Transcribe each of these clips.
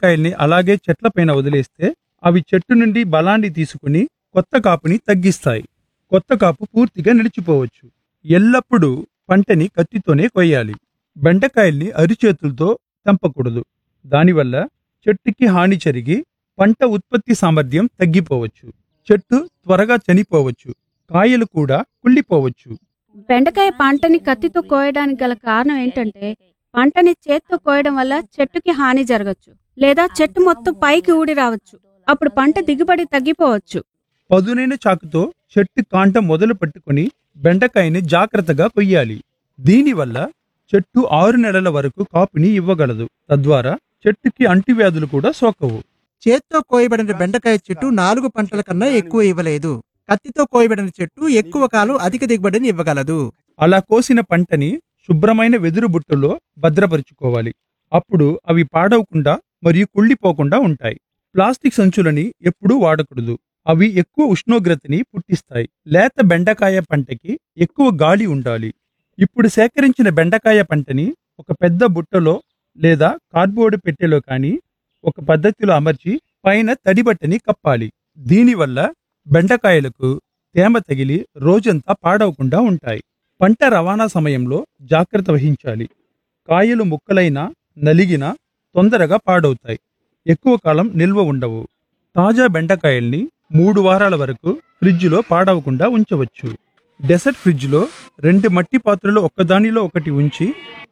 బెండకాయల్ని అలాగే చెట్లపైన వదిలేస్తే అవి చెట్టు నుండి బలాన్ని తీసుకుని కొత్త కాపుని తగ్గిస్తాయి కొత్త కాపు పూర్తిగా నిలిచిపోవచ్చు ఎల్లప్పుడూ పంటని కత్తితోనే కొయ్యాలి బెండకాయల్ని అరిచేతులతో తెంపకూడదు దానివల్ల చెట్టుకి హాని జరిగి పంట ఉత్పత్తి సామర్థ్యం తగ్గిపోవచ్చు చెట్టు త్వరగా చనిపోవచ్చు కాయలు కూడా కుళ్ళిపోవచ్చు బెండకాయ పంటని కత్తితో కోయడానికి గల కారణం ఏంటంటే పంటని చేత్తో కోయడం వల్ల చెట్టుకి హాని జరగచ్చు లేదా చెట్టు మొత్తం పైకి ఊడి రావచ్చు అప్పుడు పంట దిగుబడి తగ్గిపోవచ్చు పదునైన చాకుతో చెట్టు కాంట మొదలు పట్టుకుని బెండకాయని జాగ్రత్తగా కొయ్యాలి దీనివల్ల చెట్టు ఆరు నెలల వరకు కాపుని ఇవ్వగలదు తద్వారా చెట్టుకి అంటువ్యాధులు కూడా సోకవు చేత్తో కోయబడిన బెండకాయ చెట్టు నాలుగు పంటల కన్నా ఎక్కువ ఇవ్వలేదు కత్తితో కోయబడిన చెట్టు ఎక్కువ కాలం అధిక దిగుబడిని ఇవ్వగలదు అలా కోసిన పంటని శుభ్రమైన వెదురు బుట్టలో భద్రపరుచుకోవాలి అప్పుడు అవి పాడవకుండా మరియు కుళ్ళిపోకుండా ఉంటాయి ప్లాస్టిక్ సంచులని ఎప్పుడూ వాడకూడదు అవి ఎక్కువ ఉష్ణోగ్రతని పుట్టిస్తాయి లేత బెండకాయ పంటకి ఎక్కువ గాలి ఉండాలి ఇప్పుడు సేకరించిన బెండకాయ పంటని ఒక పెద్ద బుట్టలో లేదా కార్డ్బోర్డ్ పెట్టెలో కానీ ఒక పద్ధతిలో అమర్చి పైన తడిబట్టని కప్పాలి దీనివల్ల బెండకాయలకు తేమ తగిలి రోజంతా పాడవకుండా ఉంటాయి పంట రవాణా సమయంలో జాగ్రత్త వహించాలి కాయలు ముక్కలైనా నలిగినా తొందరగా పాడవుతాయి ఎక్కువ కాలం నిల్వ ఉండవు తాజా బెండకాయల్ని మూడు వారాల వరకు ఫ్రిడ్జ్లో పాడవకుండా ఉంచవచ్చు డెసర్ట్ ఫ్రిడ్జ్లో రెండు మట్టి పాత్రలు ఒక్కదానిలో ఒకటి ఉంచి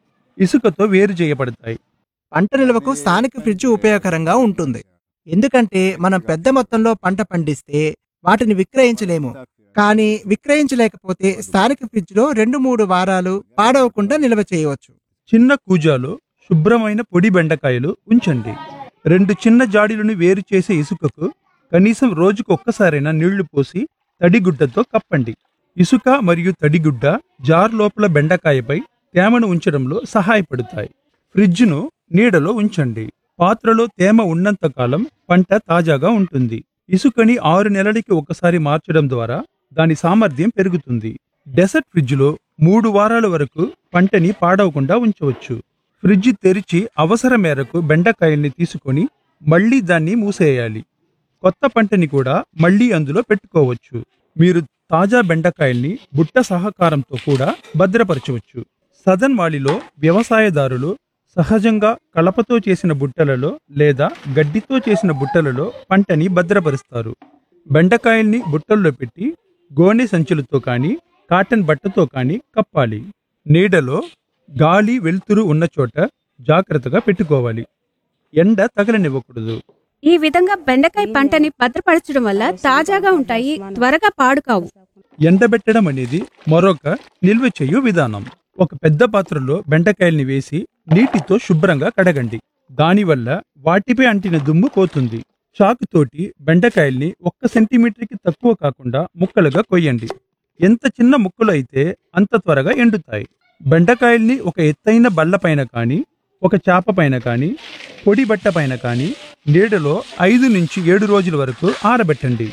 ఇసుకతో వేరు చేయబడతాయి పంట నిల్వకు స్థానిక ఫ్రిడ్జ్ ఉపయోగకరంగా ఉంటుంది ఎందుకంటే మనం పెద్ద మొత్తంలో పంట పండిస్తే వాటిని విక్రయించలేము కానీ విక్రయించలేకపోతే స్థానిక ఫ్రిడ్జ్లో రెండు మూడు వారాలు పాడవకుండా నిల్వ చేయవచ్చు చిన్న కూజాలో శుభ్రమైన పొడి బెండకాయలు ఉంచండి రెండు చిన్న జాడీలను వేరు చేసే ఇసుకకు కనీసం రోజుకు ఒక్కసారైనా నీళ్లు పోసి తడిగుడ్డతో కప్పండి ఇసుక మరియు తడిగుడ్డ జార్ లోపల బెండకాయపై తేమను ఉంచడంలో సహాయపడతాయి ఫ్రిడ్జ్ను నీడలో ఉంచండి పాత్రలో తేమ ఉన్నంత కాలం పంట తాజాగా ఉంటుంది ఇసుకని ఆరు నెలలకి ఒకసారి మార్చడం ద్వారా దాని సామర్థ్యం పెరుగుతుంది డెసర్ట్ ఫ్రిడ్జ్లో మూడు వారాల వరకు పంటని పాడవకుండా ఉంచవచ్చు ఫ్రిడ్జ్ తెరిచి అవసరం మేరకు బెండకాయల్ని తీసుకొని మళ్ళీ దాన్ని మూసేయాలి కొత్త పంటని కూడా మళ్ళీ అందులో పెట్టుకోవచ్చు మీరు తాజా బెండకాయల్ని బుట్ట సహకారంతో కూడా భద్రపరచవచ్చు సదన్ వాలిలో వ్యవసాయదారులు సహజంగా కలపతో చేసిన బుట్టలలో లేదా గడ్డితో చేసిన బుట్టలలో పంటని భద్రపరుస్తారు బెండకాయల్ని బుట్టల్లో పెట్టి గోనె సంచులతో కానీ కాటన్ బట్టతో కానీ కప్పాలి నీడలో గాలి వెలుతురు ఉన్న చోట జాగ్రత్తగా పెట్టుకోవాలి ఎండ తగలనివ్వకూడదు ఈ విధంగా బెండకాయ పంటని భద్రపరచడం వల్ల తాజాగా ఉంటాయి త్వరగా పాడు కావు ఎండబెట్టడం అనేది మరొక నిల్వ చేయు విధానం ఒక పెద్ద పాత్రలో బెండకాయల్ని వేసి నీటితో శుభ్రంగా కడగండి దానివల్ల వాటిపై అంటిన దుమ్ము పోతుంది చాకుతోటి బెండకాయల్ని ఒక్క సెంటీమీటర్కి తక్కువ కాకుండా ముక్కలుగా కొయ్యండి ఎంత చిన్న ముక్కలు అయితే అంత త్వరగా ఎండుతాయి బెండకాయల్ని ఒక ఎత్తైన బల్ల పైన కానీ ఒక చాప పైన కానీ పొడి బట్ట పైన కానీ నీడలో ఐదు నుంచి ఏడు రోజుల వరకు ఆరబెట్టండి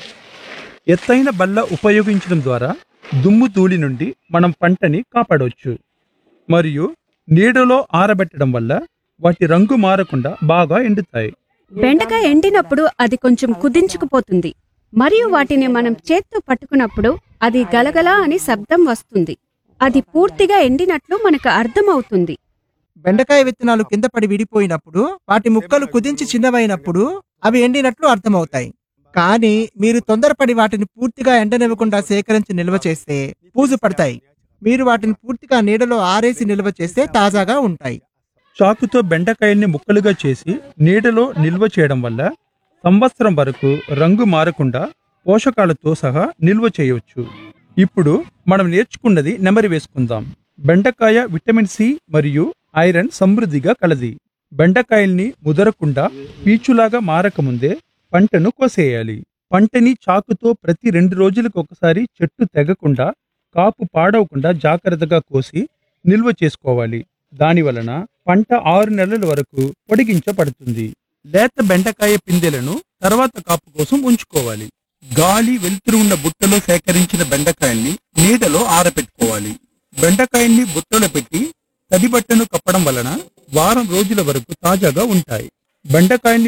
ఎత్తైన బల్ల ఉపయోగించడం ద్వారా దుమ్ము ధూళి నుండి మనం పంటని కాపాడవచ్చు మరియు నీడలో ఆరబెట్టడం వల్ల వాటి రంగు మారకుండా బాగా ఎండుతాయి బెండకాయ ఎండినప్పుడు అది కొంచెం కుదించుకుపోతుంది మరియు వాటిని మనం చేత్తో పట్టుకున్నప్పుడు అది గలగలా అని శబ్దం వస్తుంది అది పూర్తిగా ఎండినట్లు మనకు అర్థమవుతుంది బెండకాయ విత్తనాలు కింద పడి విడిపోయినప్పుడు వాటి ముక్కలు కుదించి చిన్నవైనప్పుడు అవి ఎండినట్లు అర్థమవుతాయి కానీ మీరు తొందరపడి వాటిని పూర్తిగా ఎండనివ్వకుండా సేకరించి నిల్వ చేస్తే పూజు పడతాయి మీరు వాటిని పూర్తిగా నీడలో ఆరేసి నిల్వ చేస్తే తాజాగా ఉంటాయి చాకుతో బెండకాయల్ని ముక్కలుగా చేసి నీడలో నిల్వ చేయడం వల్ల సంవత్సరం వరకు రంగు మారకుండా పోషకాలతో సహా నిల్వ చేయవచ్చు ఇప్పుడు మనం నేర్చుకున్నది నెమరి వేసుకుందాం బెండకాయ విటమిన్ సి మరియు ఐరన్ సమృద్ధిగా కలది బెండకాయల్ని ముదరకుండా పీచులాగా మారకముందే పంటను కోసేయాలి పంటని చాకుతో ప్రతి రెండు రోజులకు ఒకసారి చెట్టు తెగకుండా కాపు పాడవకుండా జాగ్రత్తగా కోసి నిల్వ చేసుకోవాలి దాని వలన పంట ఆరు నెలల వరకు పొడిగించబడుతుంది లేత బెండకాయ పిందెలను తర్వాత కాపు కోసం ఉంచుకోవాలి గాలి వెలుతురు ఉన్న బుట్టలో సేకరించిన బెండకాయల్ని నీడలో ఆరపెట్టుకోవాలి బెండకాయల్ని బుట్టలో పెట్టి తడి బట్టను కప్పడం వలన వారం రోజుల వరకు తాజాగా ఉంటాయి బెండకాయల్ని